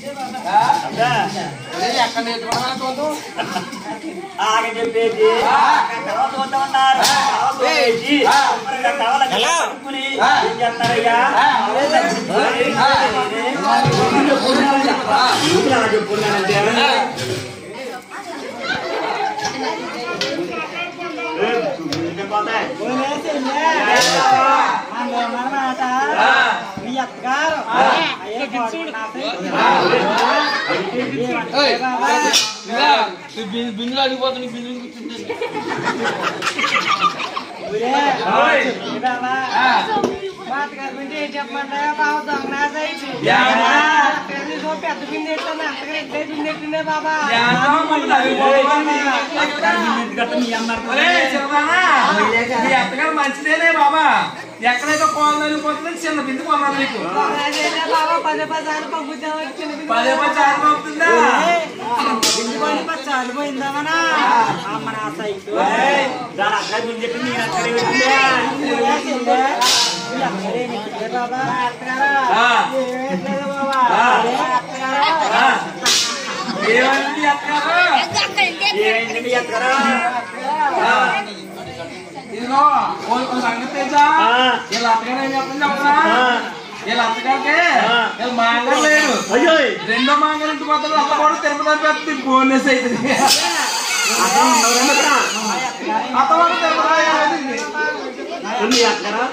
ఎక్కడ నేర్చుకోవడం చూద్దాం ఆగ చెప్పేసి కవల చూద్దాం అన్నారు కవల చూపేసి శుభ్రంగా కవల కట్టుకుని ఏం చేస్తారయ్యా అలా చెప్పుకున్నానంటే పోతాయి బిందులు అడిగిపోతుంది బిందులు కూర్చుంటే చెప్పమంటే బాబు దొంగ పెద్ద బిందె ఎట్టుంది అంతగా ఎట్లే బిందె ఎట్టుండే బాబా ఎత్తగారు మంచిదేనే బాబా ఎక్కడైతే కోళ్ళు వెళ్ళిపోతుంది చిన్న బిందు కొన్నాను నీకు బాబా పదే పది సార్లు పంపుతాం చిన్న బిందె పదే పది చాలు అవుతుందా బిందె పని పది సార్లు పోయిందామనా అమ్మ నా సైకిల్ దాని అక్కడ గుంజెట్టు నేను అక్కడే పెట్టిందే బాబా అత్తగారా ఆ, ఏమేట్లేదు బాబా ఆ. అత్తగారా ఆ. ఏమైంది ఎత్తగారు ఏమైంది మీ అక్కరా ఆ. ఇదిగో ఓ ఓ సంగతి తెలుసా ఆ. వీళ్ళ అత్తగారు ఏం చెప్తుంది చెప్పనా ఆ. వీళ్ళ అత్తగారికి ఆ. వీళ్ళ మాంగం లేదు అయ్యో రెండో మాంగం ఇంటి పోతాడు అత్త కూడా తిరుపతి పెద్ద బోనస్ అవుతుంది అత్త కూడా తిరుపతి అవుతుంది. మీ అక్కరా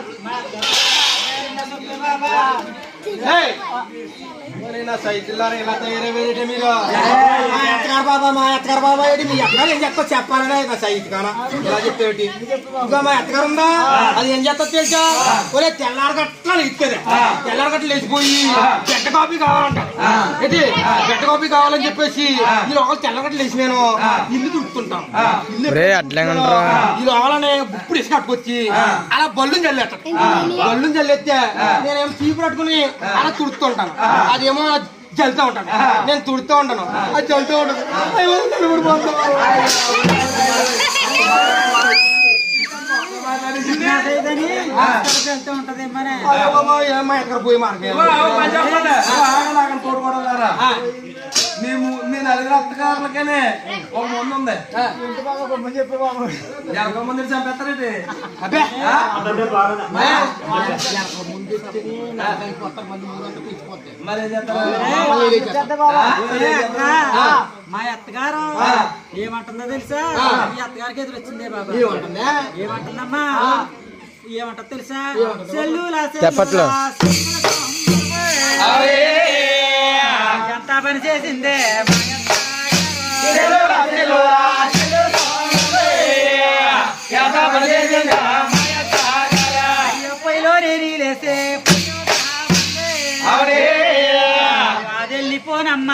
మా ఎత్తగారు బాబా మా ఎత్తగారు బాబా ఏంటి మీ ఎత్తగారు ఏం చేస్తా చెప్పాలనే నా సైట్ కానా ఇలా చెప్పేటి ఇంకా మా ఎత్తగారు ఉందా అది ఏం చేస్తా తెలుసా ఒరే తెల్లారగట్ల ఇస్తుంది తెల్లారగట్ల లేచిపోయి గడ్డ కాపీ కావాలంట ఏంటి గడ్డ కాపీ కావాలని చెప్పేసి ఈ లోపల తెల్లగట్ల లేచి నేను ఇల్లు తుడుతుంటాం ఇల్లు ఈ లోపలనే ఇప్పుడు ఇసుక కట్టుకొచ్చి అలా బల్లుని చల్లేట బల్లుని చల్లేస్తే నేనేమో చీపు పట్టుకుని అలా తుడుతుంటాను అదేమో జల్తా ఉంటాను నేను తుడుతూ ఉంటాను అది జల్తూ ఉంటాను అయ్యో, నిలబడిపోతాను. వెళ్తూ ఉంటది మరి అయ్యో, బాబా, ఏమ్మా ఎక్కడ పోయి మార్గం ఓ, ఓ, పని చెప్పండి. ఓ, ఆగలాగని తోడుకోవడారా మీ ము- మీ నలుగురు అత్తగారులకేనే ఒక ముందు ఉంది ఎనక ముందు చంపేస్తారేంటి అబ్బే ఆ? అదే బాగుంది మరి ఏం చేస్తారు ఒరే అక్క, మా అత్తగారు ఆ. ఏమంటుందో తెలుసా మీ అత్తగారికి ఎదురు వచ్చిందే బాబా ఏమంటుందా? ఏమంటుందమ్మా ఏమంటుందో తెలుసా సెల్లులా చెప్పట్లో. ఎంత పని చేసిందే అయ్యో పొయ్యిలో నీళ్ళేసే అది వెళ్ళిపోనమ్మా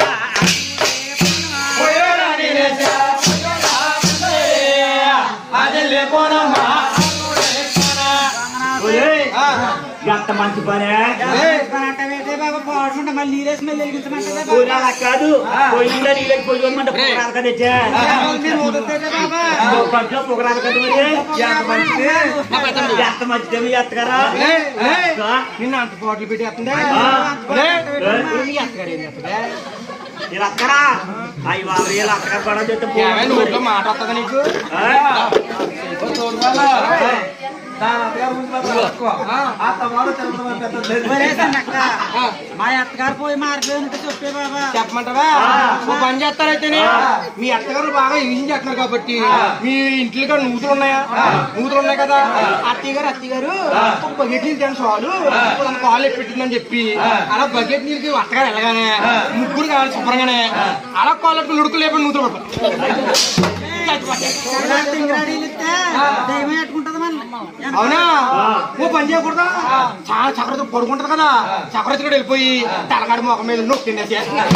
ఎంత మంచి పనే బాబా పోవడం మళ్ళీ నీళ్ళేసి మళ్ళీ వెలిగించమంటే కూరాల కాదు పోయిందా నీళ్ళకి పోయమంటే పొగరాలు కదా తెచ్చా మీరు ఊరుతుంటే బాబా పట్లో పొగరాలు కదా మరి ఎంత మంచిది ఎంత మంచిదే మీ అత్తగారా అక్క, నిన్న అంత పోట్లు పెట్టేస్తుందా ఆ. ఒరే, ఏ? మీ అత్తగారు ఏం చేస్తుందా? వీళ్ళ అక్కరా అయ్యి వాళ్ళు వీళ్ళ అత్తగారు గొడవ చేస్తే ఏమే నోట్లో మాట వస్తుందా నీకు ఓ తోడుకోవాలా? దాని అత్తగారు ముందు మాత్రం తక్కువ. ఆ తమ్ముడు తిరుపతి పెద్దది ఒరే లేదు. సన్నక్క, మా అత్తగారు పోయి మార్గం చెప్పే బాబా చెప్పమంటావా ఓ పని చేస్తారైతేనే మీ అత్తగారు బాగా యూజ్ చేస్తున్నారు కాబట్టి మీ ఇంట్లో కూడా నూతులు ఉన్నాయా నూతులు ఉన్నాయి కదా అత్తయ్య గారు అత్తయ్య గారు ఒక బకెట్ నీళ్ళు తిన చాలు ఒక కాలు పెట్టిందని చెప్పి అలా బకెట్ నీళ్ళకి అత్తగారు వెళ్ళగానే ముగ్గురు కావాలి శుభ్రంగానే అలా కాళ్ళు నుడుకులు లేపి నూతులు పడతారు ఇలా తింగరాడీలు ఇస్తే దైవం పెట్టుకుంటది మన అవునా ఓ పని చేయకూడదా చాలా చక్రతో పడుకుంటది కదా చక్రతో కూడా వెళ్ళిపోయి తలకాడి మొఖం మీద నొక్కింది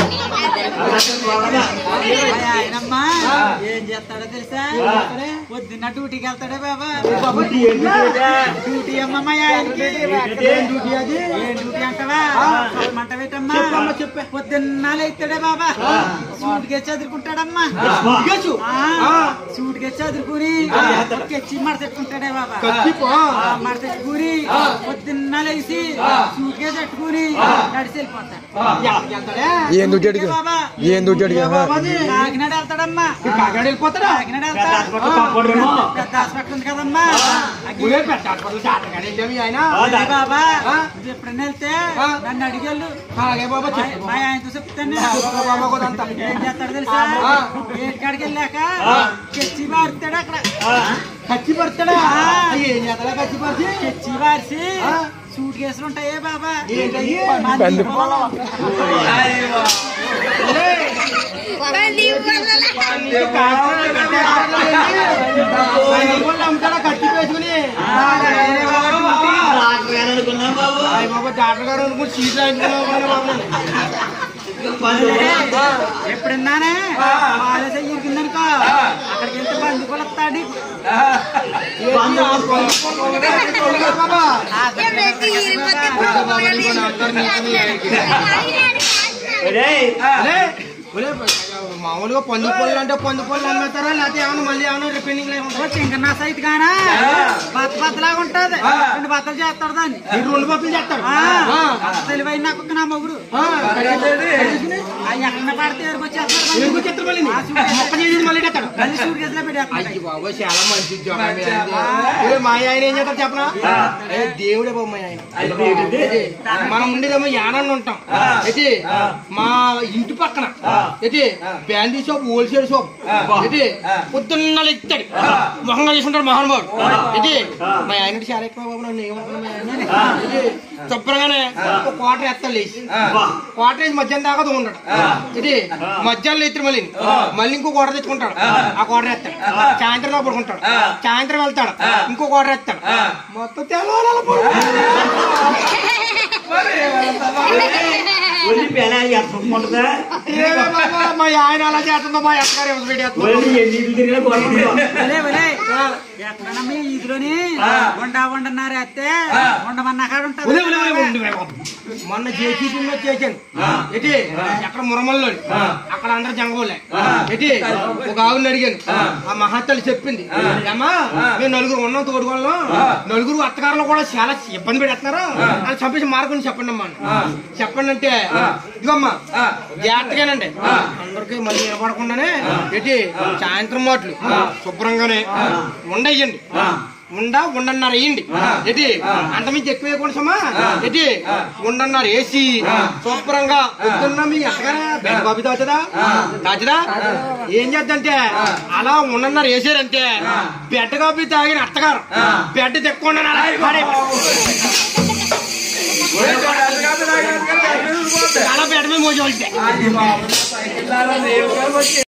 ఆయనమ్మా ఏం చేస్తాడో తెలుసా పొద్దున్న డ్యూటీకి వెళ్తాడే బాబా డ్యూటీ అమ్మ మా ఆయనకి ఏం డ్యూటీ అది ఏం డ్యూటీ అంటావా మంట పెట్టమ్మా చెప్పే పొద్దున్న లేస్తాడే బాబా సూట్ కేసి చదువుకుంటాడమ్మా ఇయ్యొచ్చు. సూట్ కేసి చదువుకుని కెచ్చి మడతెట్టుకుంటాడే బాబా చెప్పు ఆ మాట పెట్టుకుని పొద్దున్న లేచి సూట్ కేసు పెట్టుకుని నడిచి వెళ్ళిపోతాడు ఎక్కడికి వెళ్తాడే ఏం దుడ్డు అడిగా బాబా ఏం దుడ్డు అడిగా బాబాది కాకినాడ వెళ్తాడమ్మా ఈ కాకినాడ వెళ్ళిపోతాడా కాకినాడ పెద్ద వెళ్తా హాస్పిటల్ కాపాడరేమో. పెద్ద హాస్పిటల్ ఉంది కదమ్మా అగ్గి- ఊరే పెద్ద హాస్పిటల్ జాతకాడ వెళ్ళాము ఆయన ఆ, అదే బాబా ఆ? నువ్వు ఎప్పుడైనా వెళ్తే ఆ? నన్ను అడిగెళ్ళు అలాగే బాబా మా చెప్పు మా ఆయనతో చెప్తాను బాబా, బాబా కూడా అంతా. ఏం చేస్తాడు తెలుసా ఆ. ఏటికాడికి వెళ్ళాక కెచ్చి మారుతాడు అక్కడ కచ్చి పడతాడా ఆ. ఏం చేస్తాడా కచ్చి పడిచి కెచ్చి మారిసి ఆ. సూట్ కేసులు ఉంటాయే బాబా ఏంటయ్యి? మంది పంది. పొలం. అమ్ముతాడా కత్తి వేసుకుని డాక్టర్ గారు అనుకున్నాం బాబు అయ్య బాబా డాక్టర్ గారు అనుకుని సీట్ రాయించుకున్నావు బాబు నేను. ఎప్పుడున్నానే కాలేజ్ ఇరిగిందనుకో అక్కడికి వెళ్తే బంధు కూడా వస్తాడు నీకు. ఏంటి ఆ పొలం పొలం పొలం బాబా ఒరేయ్, అలే, ఒలే, మామూలుగా పంది పళ్ళు అంటే పంది పళ్ళు అమ్మేస్తారా లేకపోతే ఏమన్నా మళ్ళీ ఏమన్నా రిపెండింగ్ ఓ లేకుండా చింకన్న సైట్ గానా బత్త బత్తలాగా ఉంటది రెండు బత్తలు చేస్తాడు దాన్ని మీరు రెండు బట్టలు చేస్తారు ఆ, ఆ. అంత తెలివైన నాకు ఒక్క నా మొగుడు ఆ, ఆ ఎక్కడ పడితే ఎరుకు వచ్చేస్తాడు ఎందుకు వచ్చేస్తారు మళ్ళీ మొక్క చేసేది మళ్ళీ ఎత్తాడు మళ్ళీ సూట్ కేసులో పెట్టేస్తాడు అయ్యి బాబు చాలా మంచి ఉద్యోగం మీ ఆయనది. ఏ, మా ఆయన ఏం చేస్తారు చెప్పనా ఏ, దేవుడే బాబు మా ఆయన అయితే ఏంటిది? ఏంటి? మనం ఉండేదేమో యానాన్ని ఉంటాం అయితే మా ఇంటి పక్కన అయితే బ్యాండీ షాప్ హోల్సేల్ షాప్ అయితే పొద్దున్న ఇస్తాడు మొహంగా చేసుకుంటాడు మహానుభావుడు అయితే మా ఆయన చాలా ఎక్కువ బాబు నన్ను ఏమనుకున్నా మా ఆయన? అయితే శుభ్రంగానే ఒక క్వార్టర్ ఎత్తాడు లేచి క్వార్టర్ వేసి మధ్యాహ్నం దాకా ఉండడు ఇది మధ్యాహ్నం ఎత్తుడు మళ్ళీ మళ్ళీ ఇంకో క్వార్టర్ తెచ్చుకుంటాడు ఆ క్వార్టర్ ఎత్తాడు సాయంత్రం దాకా పడుకుంటాడు సాయంత్రం వెళ్తాడు ఇంకో క్వార్టర్ ఎత్తాడు మొత్తం తెల్లవారు ఒళ్ళు పెళ్ళ ఎత్తుకుంటుందా మా ఆయన అలా చేస్తుందో మా ఎక్కగారు ఎవరు పెట్టేస్తుందో ఒళ్ళు ఎన్ని ఇల్లు తిరిగినా కొడుకుంటాం ఒలే, ఒలే. ఎక్కడన్నా ఈ ఇదిలోని వండ వండన్నారు ఎత్తే వండమన్న కాడ ఉలే, ఉలే, ఉలే, ఉంటుంది ఉండు బాబు. మొన్న జేసీబీ వచ్చేసాను ఎటి ఎక్కడ మురమల్లో అక్కడ అందరు జంగబోలే ఎటి ఒక ఆవిడని అడిగాను ఆ మహాతల్లి చెప్పింది అమ్మా మేము నలుగురు ఉన్నాం తోడుకోళ్ళం నలుగురు అత్తగారులు కూడా చాలా ఇబ్బంది పెడుతున్నారు అని చంపేసి మార్గం చెప్పండి అమ్మా అన్న. చెప్పండి అంటే ఇదిగమ్మా జాగ్రత్తగానండి అందరికి మళ్ళీ నిలబడకుండానే ఎటి సాయంత్రం మాటలు శుభ్రంగానే ఉండయ్యండి ఉండ ఉండన్నారు వేయండి ఎటి అంతమించి ఎక్కువ వేయకూడదు సమా ఎటి ఉండన్నారు వేసి శుభ్రంగా పొద్దున్న మీ ఎక్కగానే బెడ్ కాపీ దాచదా దాచదా ఏం చేద్దంటే అలా ఉండన్నారు వేసారంటే బెడ్ కాపీ తాగిన అత్తగారు బెడ్ తెక్కకుండా అలా పడే. అలా బెడ్ మీద మోజు వెళ్తే అది బాబు సైకిల్